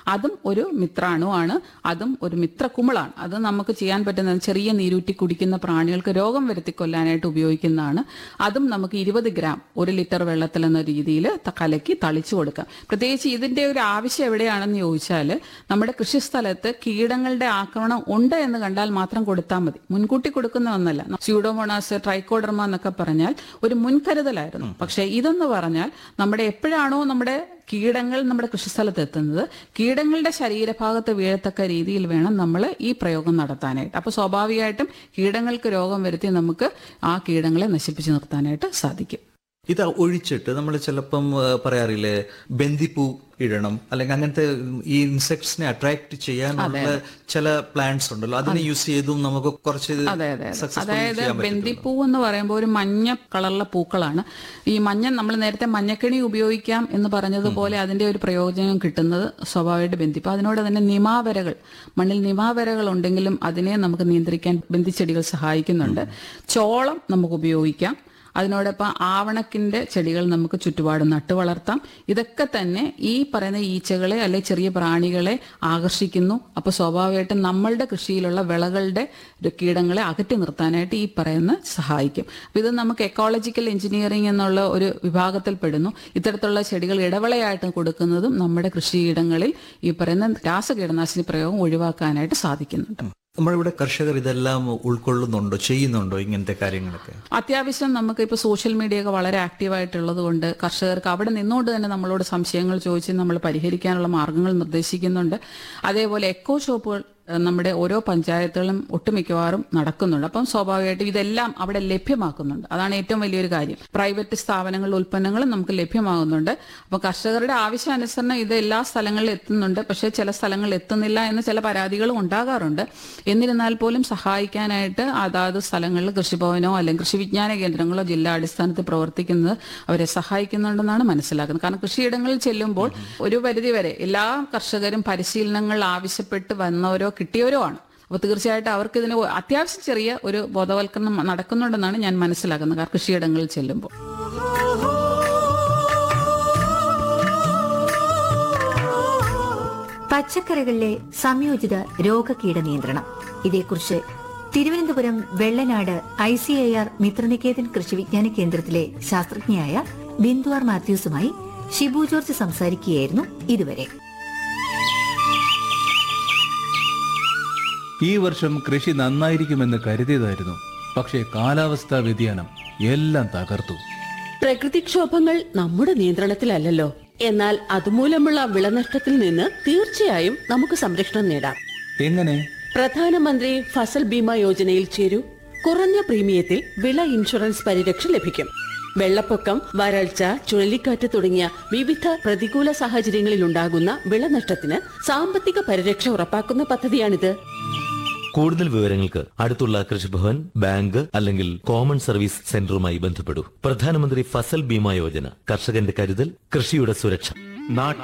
അതും ഒരു മിത്രാണുവാണ് അതും ഒരു മിത്രക്കുമിളാണ് അത് നമുക്ക് ചെയ്യാൻ പറ്റുന്ന ചെറിയ നീരൂറ്റി കുടിക്കുന്ന പ്രാണികൾക്ക് രോഗം വരുത്തി കൊല്ലാനായിട്ട് ഉപയോഗിക്കുന്നതാണ് അതും നമുക്ക് ഇരുപത് ഗ്രാം ഒരു ലിറ്റർ വെള്ളത്തിൽ എന്ന രീതിയിൽ കലക്കി തളിച്ചു കൊടുക്കാം പ്രത്യേകിച്ച് ഇതിന്റെ ഒരു ആവശ്യം എവിടെയാണെന്ന് ചോദിച്ചാൽ നമ്മുടെ കൃഷിസ്ഥലത്ത് കീടങ്ങളുടെ ആക്രമണം ഉണ്ട് എന്ന് കണ്ടാൽ മാത്രം കൊടുത്താൽ മതി മുൻകൂട്ടി കൊടുക്കുന്ന ഒന്നല്ല സ്യൂഡോമോണാസ് ട്രൈക്കോഡർമ എന്നൊക്കെ പറഞ്ഞാൽ ഒരു മുൻകരുതലായിരുന്നു പക്ഷേ ഇതെന്ന് പറഞ്ഞാൽ നമ്മുടെ എപ്പോഴാണോ നമ്മുടെ കീടങ്ങൾ നമ്മുടെ കൃഷിസ്ഥലത്ത് എത്തുന്നത് കീടങ്ങളുടെ ശരീരഭാഗത്ത് വീഴത്തക്ക രീതിയിൽ വേണം നമ്മൾ ഈ പ്രയോഗം നടത്താനായിട്ട് അപ്പോൾ സ്വാഭാവികമായിട്ടും കീടങ്ങൾക്ക് രോഗം വരുത്തി നമുക്ക് ആ കീടങ്ങളെ നശിപ്പിച്ച് നിർത്താനായിട്ട് സാധിക്കും ഇത് ഒഴിച്ചിട്ട് നമ്മൾ ചിലപ്പം ആ, പറയാറില്ലേ ബന്ദിപ്പൂ ഇടണം അല്ലെങ്കിൽ അങ്ങനത്തെ ഈ ഇൻസെക്ട്സിനെ അട്രാക്ട് ചെയ്യാനുള്ള ചില പ്ലാന്റ്സ് ഉണ്ടല്ലോ അതിനെ യൂസ് ചെയ്തും നമുക്ക് കുറച്ച് അതെ അതെ അതെ. successfully അതായത് ചെയ്യാൻ പറ്റും ബന്ദിപ്പൂ എന്ന് പറയുമ്പോൾ ഒരു മഞ്ഞ കളറിലെ പൂക്കളാണ് ഈ മഞ്ഞ നമ്മൾ നേരത്തെ മഞ്ഞക്കണി ഉപയോഗിക്കാം എന്ന് പറഞ്ഞതുപോലെ അതിന്റെ ഒരു പ്രയോജനം കിട്ടുന്നത് സ്വാഭാവികമായിട്ട് ബന്ദിപ്പൂ അതിനോട് തന്നെ നിമാവരകൾ മണ്ണിൽ നിമാവരകൾ ഉണ്ടെങ്കിലും അതിനെ നമുക്ക് നിയന്ത്രിക്കാൻ ബന്ദിച്ചെടികൾ സഹായിക്കുന്നുണ്ട് ചോളം നമുക്ക് ഉപയോഗിക്കാം അതിനോടൊപ്പം ആവണക്കിന്റെ ചെടികൾ നമുക്ക് ചുറ്റുപാട് നട്ടു വളർത്താം ഇതൊക്കെ തന്നെ ഈ പറയുന്ന ഈച്ചകളെ അല്ലെ ചെറിയ പ്രാണികളെ ആകർഷിക്കുന്നു അപ്പോൾ സ്വാഭാവികമായിട്ടും നമ്മളുടെ കൃഷിയിലുള്ള വിളകളുടെ ഒരു കീടങ്ങളെ അകറ്റി നിർത്താനായിട്ട് ഈ പറയുന്ന സഹായിക്കും അപ്പൊ ഇത് നമുക്ക് എക്കോളജിക്കൽ എഞ്ചിനീയറിംഗ് എന്നുള്ള ഒരു വിഭാഗത്തിൽ പെടുന്നു ഇത്തരത്തിലുള്ള ചെടികൾ ഇടവിളയായിട്ട് കൊടുക്കുന്നതും നമ്മുടെ കൃഷിയിടങ്ങളിൽ ഈ പറയുന്ന രാസകീടനാശിനി പ്രയോഗം ഒഴിവാക്കാനായിട്ട് സാധിക്കുന്നുണ്ട് നമ്മളിവിടെ കർഷകർ ഇതെല്ലാം ഉൾക്കൊള്ളുന്നുണ്ടോ ചെയ്യുന്നുണ്ടോ ഇങ്ങനത്തെ കാര്യങ്ങളൊക്കെ അത്യാവശ്യം നമുക്ക് ഇപ്പോൾ സോഷ്യൽ മീഡിയ ഒക്കെ വളരെ ആക്റ്റീവായിട്ടുള്ളത് കൊണ്ട് കർഷകർക്ക് അവിടെ നിന്നുകൊണ്ട് തന്നെ നമ്മളോട് സംശയങ്ങൾ ചോദിച്ച് നമ്മൾ പരിഹരിക്കാനുള്ള മാർഗങ്ങൾ നിർദ്ദേശിക്കുന്നുണ്ട് അതേപോലെ എക്കോ ഷോപ്പുകൾ ഏഹ്, നമ്മുടെ ഓരോ പഞ്ചായത്തുകളും ഒട്ടുമിക്കവാറും നടക്കുന്നുണ്ട് അപ്പം സ്വാഭാവികമായിട്ടും ഇതെല്ലാം അവിടെ ലഭ്യമാക്കുന്നുണ്ട് അതാണ് ഏറ്റവും വലിയൊരു കാര്യം പ്രൈവറ്റ് സ്ഥാപനങ്ങളുടെ ഉൽപ്പന്നങ്ങളും നമുക്ക് ലഭ്യമാകുന്നുണ്ട് അപ്പോൾ കർഷകരുടെ ആവശ്യാനുസരണം ഇത് എല്ലാ സ്ഥലങ്ങളിലും എത്തുന്നുണ്ട് പക്ഷേ ചില സ്ഥലങ്ങളിൽ എത്തുന്നില്ല എന്ന് ചില പരാതികളും ഉണ്ടാകാറുണ്ട് എന്നിരുന്നാൽ പോലും സഹായിക്കാനായിട്ട് അതാത് സ്ഥലങ്ങളിൽ കൃഷിഭവനോ അല്ലെങ്കിൽ കൃഷി വിജ്ഞാന കേന്ദ്രങ്ങളോ ജില്ലാ അടിസ്ഥാനത്തിൽ പ്രവർത്തിക്കുന്നത് അവരെ സഹായിക്കുന്നുണ്ടെന്നാണ് മനസ്സിലാക്കുന്നത് കാരണം കൃഷിയിടങ്ങളിൽ ചെല്ലുമ്പോൾ ഒരു പരിധിവരെ എല്ലാ കർഷകരും പരിശീലനങ്ങൾ ആവശ്യപ്പെട്ട് വന്നവരോ കിട്ടിയവരോ ആണ് അപ്പോൾ തീർച്ചയായിട്ടും അവർക്ക് ഇതിന് അത്യാവശ്യം ചെറിയ ഒരു ബോധവൽക്കരണം നടക്കുന്നുണ്ടെന്നാണ് ഞാൻ മനസ്സിലാക്കുന്നത് കാരണം കൃഷിയിടങ്ങളിൽ ചെല്ലുമ്പോൾ പച്ചക്കറികളിലെ സംയോജിത രോഗകീട നിയന്ത്രണം ഇതേക്കുറിച്ച് Thiruvananthapuram Vellanad I C I R Mithraniketan കൃഷി വിജ്ഞാന കേന്ദ്രത്തിലെ ശാസ്ത്രജ്ഞയായ ബിന്ദു ആർ മാത്യൂസുമായി ഷിബു ജോർജ് സംസാരിക്കുകയായിരുന്നു ഇതുവരെ ഈ വർഷം കൃഷി നന്നായിരിക്കുമെന്ന് കരുതിയതായിരുന്നു പക്ഷേ കാലാവസ്ഥാ വ്യതിയാനം എല്ലാം തകർത്തു പ്രകൃതിക്ഷോഭങ്ങൾ നമ്മുടെ നിയന്ത്രണത്തിലല്ലല്ലോ എന്നാൽ അതുമൂലമുള്ള വിളനഷ്ടത്തിൽ നിന്ന് തീർച്ചയായും നമുക്ക് സംരക്ഷണം നേടാം എങ്ങനെ പ്രധാനമന്ത്രി ഫസൽ ബീമ യോജനയിൽ ചേരൂ കുറഞ്ഞ പ്രീമിയത്തിൽ വിള ഇൻഷുറൻസ് പരിരക്ഷ ലഭിക്കും വെള്ളപ്പൊക്കം വരൾച്ച ചുഴലിക്കാറ്റ് തുടങ്ങിയ വിവിധ പ്രതികൂല സാഹചര്യങ്ങളിൽ ഉണ്ടാകുന്ന വിളനഷ്ടത്തിന് സാമ്പത്തിക പരിരക്ഷ ഉറപ്പാക്കുന്ന പദ്ധതിയാണിത് കൂടുതൽ വിവരങ്ങൾക്ക് അടുത്തുള്ള കൃഷിഭവൻ ബാങ്ക് അല്ലെങ്കിൽ കോമൺ സർവീസ് സെന്ററുമായി ബന്ധപ്പെടൂ പ്രധാനമന്ത്രി ഫസൽ ബീമ യോജന കർഷകന്റെ കരുതൽ കൃഷിയുടെ സുരക്ഷ